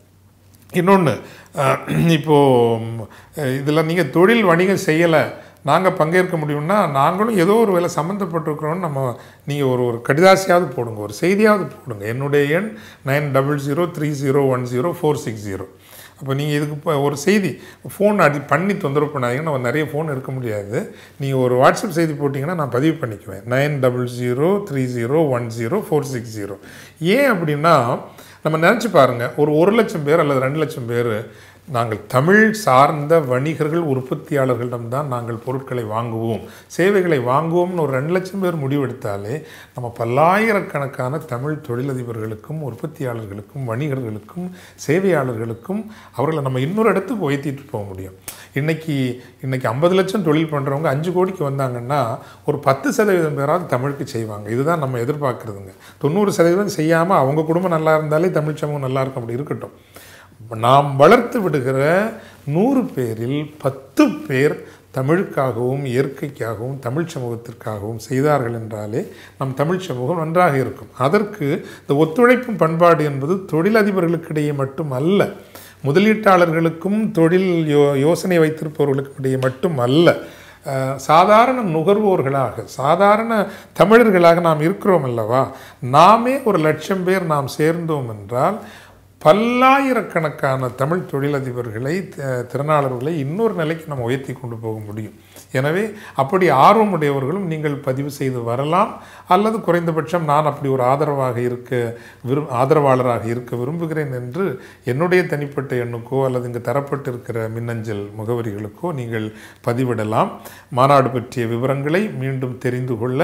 இன்னொன்று இப்போது இதில் நீங்கள் தொழில் வணிகம் செய்யலை நாங்கள் பங்கேற்க முடியும்னா நாங்களும் ஏதோ ஒரு வேலை சம்மந்தப்பட்டிருக்கிறோன்னு நம்ம நீங்கள் ஒரு ஒரு கடிதாசியாவது போடுங்க ஒரு செய்தியாவது போடுங்க என்னுடைய எண் nine double zero three zero one zero four six zero அப்போ நீங்கள் இதுக்கு இப்போ ஒரு செய்தி ஃபோன் அடி பண்ணி தொந்தரவு பண்ணாதீங்க நம்ம நிறைய ஃபோன் இருக்க முடியாது நீங்கள் ஒரு வாட்ஸ்அப் செய்தி போட்டிங்கன்னா நான் பதிவு பண்ணிக்குவேன் nine double zero three zero one zero four six zero ஏன் அப்படின்னா நம்ம நினச்சி பாருங்கள் ஒரு ஒரு லட்சம் பேர் அல்லது ரெண்டு லட்சம் பேர் நாங்கள் தமிழ் சார்ந்த வணிகர்கள் உற்பத்தியாளர்களிடம்தான் நாங்கள் பொருட்களை வாங்குவோம் சேவைகளை வாங்குவோம்னு ஒரு ரெண்டு லட்சம் பேர் முடிவெடுத்தாலே நம்ம பல்லாயிரக்கணக்கான தமிழ் தொழிலதிபர்களுக்கும் உற்பத்தியாளர்களுக்கும் வணிகர்களுக்கும் சேவையாளர்களுக்கும் அவர்களை நம்ம இன்னொரு இடத்துக்கு உயர்த்திட்டு போக முடியும் இன்னைக்கு இன்னைக்கு ஐம்பது லட்சம் தொழில் பண்ணுறவங்க அஞ்சு கோடிக்கு வந்தாங்கன்னா ஒரு பத்து சதவீதம் பேராவது தமிழுக்கு செய்வாங்க இதுதான் நம்ம எதிர்பார்க்குறதுங்க தொண்ணூறு சதவீதம் செய்யாமல் அவங்க குடும்பம் நல்லா இருந்தாலே தமிழ் சமூகம் நல்லா இருக்கும் அப்படி இருக்கட்டும் நாம் வளர்த்து விடுகிற நூறு பேரில் பத்து பேர் தமிழுக்காகவும் இயற்கைக்காகவும் தமிழ் சமூகத்திற்காகவும் செய்தார்கள் என்றாலே நம் தமிழ் சமூகம் நன்றாக இருக்கும் அதற்கு இந்த ஒத்துழைப்பும் பண்பாடு என்பது தொழிலதிபர்களுக்கிடையே மட்டும் அல்ல முதலீட்டாளர்களுக்கும் தொழில் யோ யோசனை வைத்திருப்பவர்களுக்கும் இடையே மட்டும் அல்ல அஹ், சாதாரண நுகர்வோர்களாக சாதாரண தமிழர்களாக நாம் இருக்கிறோம் அல்லவா நாமே ஒரு லட்சம் பேர் நாம் சேர்ந்தோம் என்றால் பல்லாயிரக்கணக்கான தமிழ் தொழிலதிபர்களை த- திறனாளர்களை இன்னொரு நிலைக்கு நம்ம உயர்த்தி கொண்டு போக முடியும் எனவே அப்படி ஆர்வமுடையவர்களும் நீங்கள் பதிவு செய்து வரலாம் அல்லது குறைந்தபட்சம் நான் அப்படி ஒரு ஆதரவாக இருக்க விரும் ஆதரவாளராக இருக்க விரும்புகிறேன் என்று என்னுடைய தனிப்பட்ட எண்ணுக்கோ அல்லது இங்கு தரப்பட்டிருக்கிற மின்னஞ்சல் முகவரிகளுக்கோ நீங்கள் பதிவிடலாம் மாநாடு பற்றிய விவரங்களை மீண்டும் தெரிந்து கொள்ள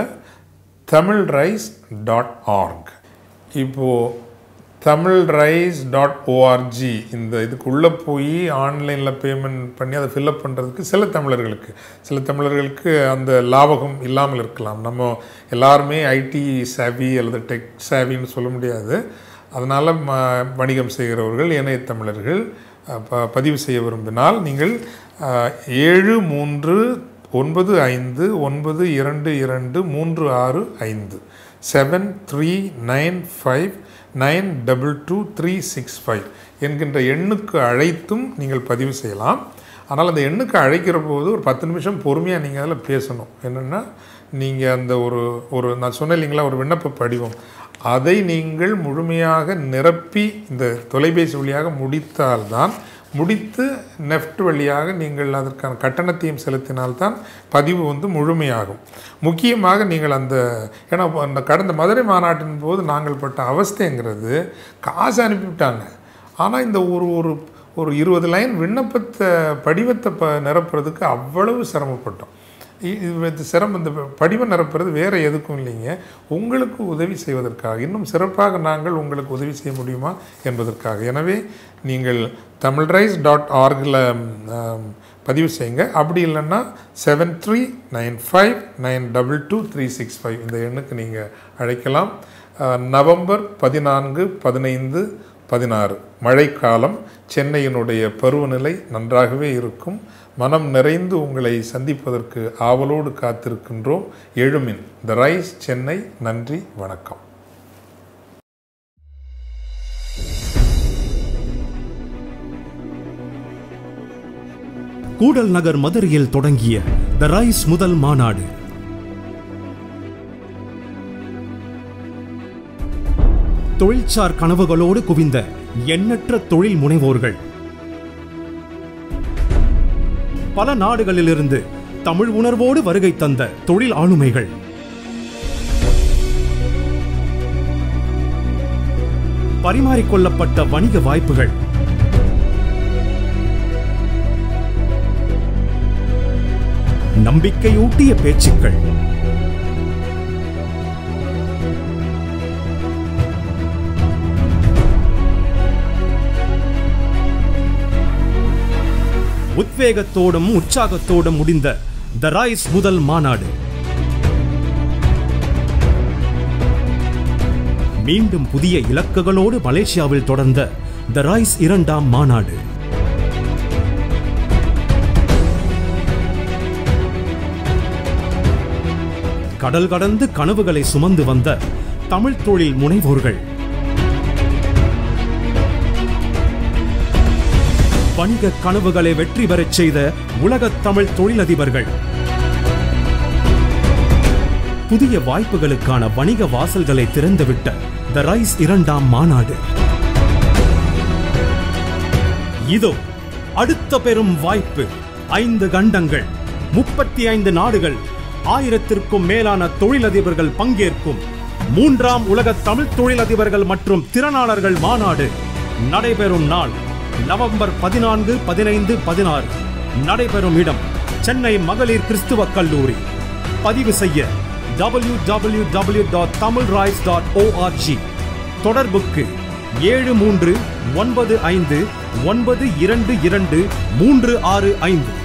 தமிழ் ரைஸ் டாட் ஆர்க் இப்போது தமிழ் ரைஸ் டாட் ஓஆர்ஜி இந்த இதுக்குள்ளே போய் ஆன்லைனில் பேமெண்ட் பண்ணி அதை ஃபில்அப் பண்ணுறதுக்கு சில தமிழர்களுக்கு சில தமிழர்களுக்கு அந்த லாபகம் இல்லாமல் இருக்கலாம் நம்ம எல்லாருமே ஐடி சேவி அல்லது டெக் சேவின்னு சொல்ல முடியாது அதனால் ம வணிகம் செய்கிறவர்கள் இணைய தமிழர்கள் அஹ், ப பதிவு செய்ய விரும்பினால் நீங்கள் அஹ், ஏழு மூன்று ஒன்பது ஐந்து ஒன்பது இரண்டு இரண்டு மூன்று ஆறு ஐந்து seven three nine five nine double two three six five என்கின்ற எண்ணுக்கு அழைத்தும் நீங்கள் பதிவு செய்யலாம் ஆனால் அந்த எண்ணுக்கு அழைக்கிற போது ஒரு பத்து நிமிஷம் பொறுமையாக நீங்கள் அதில் பேசணும் என்னென்னா நீங்கள் அந்த ஒரு ஒரு நான் சொன்னேன் இல்லைங்களா ஒரு விண்ணப்ப படிவம் அதை நீங்கள் முழுமையாக நிரப்பி இந்த தொலைபேசி வழியாக முடித்தால்தான் முடித்து நெஃப்ட் வழியாக நீங்கள் அதற்கான கட்டணத்தையும் செலுத்தினால்தான் பதிவு வந்து முழுமையாகும் முக்கியமாக நீங்கள் அந்த ஏன்னா அந்த கடந்த மதுரை மாநாட்டின் போது நாங்கள் பட்ட அவஸ்தைங்கிறது காசு அனுப்பிவிட்டாங்க ஆனால் இந்த ஒரு ஒரு ஒரு இருபது லைன் விண்ணப்பத்தை படிவத்தை ப நிரப்புறதுக்கு அவ்வளவு சிரமப்பட்டோம் இ- இது இந்த சிரமம் இந்த படிவம் நிரப்புறது வேறு எதுக்கும் இல்லைங்க உங்களுக்கு உதவி செய்வதற்காக இன்னும் சிறப்பாக நாங்கள் உங்களுக்கு உதவி செய்ய முடியுமா என்பதற்காக எனவே நீங்கள் தமிழ்ரைஸ் டாட் ஆர்கில் பதிவு செய்யுங்க அப்படி இல்லைன்னா seven three nine five nine double two three six five இந்த எண்ணுக்கு நீங்கள் அழைக்கலாம் அஹ், நவம்பர் பதினான்கு பதினைந்து பதினாறு மழைக்காலம் சென்னையினுடைய பருவநிலை நன்றாகவே இருக்கும் மனம் நிறைந்து உங்களை சந்திப்பதற்கு ஆவலோடு காத்திருக்கின்றோம் எழுமின் த ரைஸ் சென்னை நன்றி வணக்கம் கூடல் நகர் மதுரையில் தொடங்கிய த ரைஸ் முதல் மாநாடு தொழில்சார் கனவுகளோடு குவிந்த எண்ணற்ற தொழில் முனைவோர்கள் பல நாடுகளிலிருந்து தமிழ் உணர்வோடு வருகை தந்த தொழில் ஆளுமைகள் பரிமாறிக்கொள்ளப்பட்ட வணிக வாய்ப்புகள் நம்பிக்கையூட்டிய பேச்சுக்கள் உத்வேகத்தோடும் உற்சாகத்தோடும் முடிந்த த ரைஸ் முதல் மாநாடு மீண்டும் புதிய இலக்குகளோடு மலேசியாவில் தொடர்ந்த த ரைஸ் இரண்டாம் மாநாடு கடல் கடந்து கனவுகளை சுமந்து வந்த தமிழ் தொழில் முனைவோர்கள் வணிக கனவுகளை வெற்றி பெறச் செய்த உலகத் தமிழ் தொழிலதிபர்கள் புதிய வாய்ப்புகளுக்கான வணிக வாசல்களை திறந்துவிட்ட த ரைஸ் இரண்டாம் மாநாடு இதோ அடுத்த பெரும் வாய்ப்பு ஐந்து கண்டங்கள் முப்பத்தி ஐந்து நாடுகள் ஆயிரத்திற்கும் மேலான தொழிலதிபர்கள் பங்கேற்கும் மூன்றாம் உலக தமிழ் தொழிலதிபர்கள் மற்றும் திறனாளர்கள் மாநாடு நடைபெறும் நாள் நவம்பர் பதினான்கு பதினைந்து பதினாறு நடைபெறும் இடம் சென்னை மகளிர் கிறிஸ்துவ கல்லூரி பதிவு செய்ய W W W dot Tamil rise dot ORG தொடர்புக்கு ஏழு மூன்று ஒன்பது ஐந்து ஒன்பது இரண்டு இரண்டு மூன்று ஆறு ஐந்து